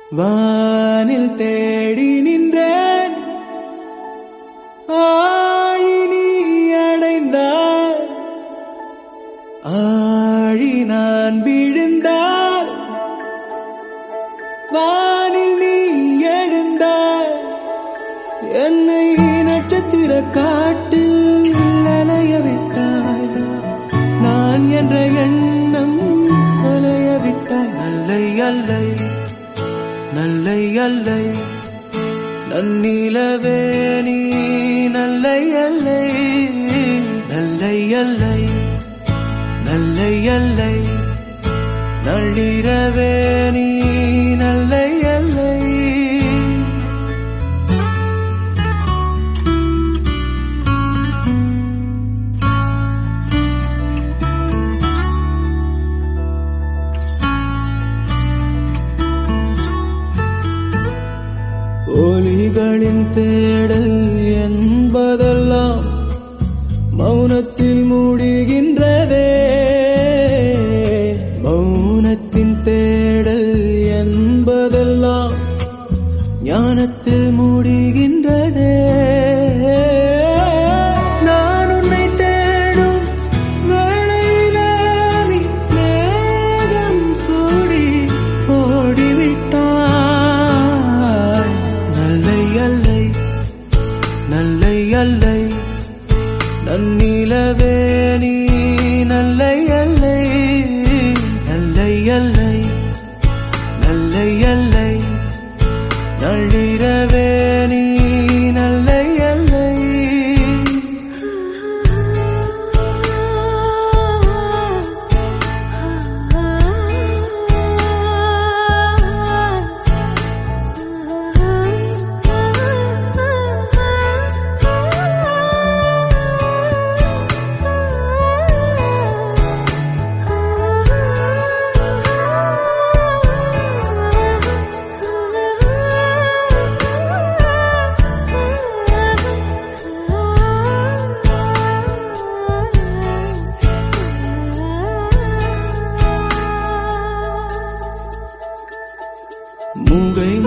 வானில் தேடி நின்றேன் ஆழி நீ அடைந்தார் ஆழி நான் விழுந்தார் வானில் நீ எழுந்தார் என்னை நட்சத்திர காட்டில் அலைய விட்டாய் நான் என்ற எண்ணம் அலைய விட்டாய் நல்லை அல்லை நல்லை அல்லை நன்னிலவே நீ நல்லை அல்லை நல்லை அல்லை நல்லை அல்லை நள்ளிரவே நீ நல்லை அல்லை ஒலிகளின் தேடல் என்பதெல்லாம் மௌனத்தில் மூடுகின்றதே மௌனத்தின் தேடல் என்பதெல்லாம் ஞானத்தில் மூடுகின்றதே நான் உன்னை தேடும் வேளையிலே நீ மேகம் சூடி ஓடிவிட்டாய் நல்லை அல்லை நல்லை அல்லை நன்னிலவே நீ நல்லை அல்லை நல்லை அல்லை நல்லை அல்லை நள்ளிரவே நீ நல்லை அல்லை மூங்கை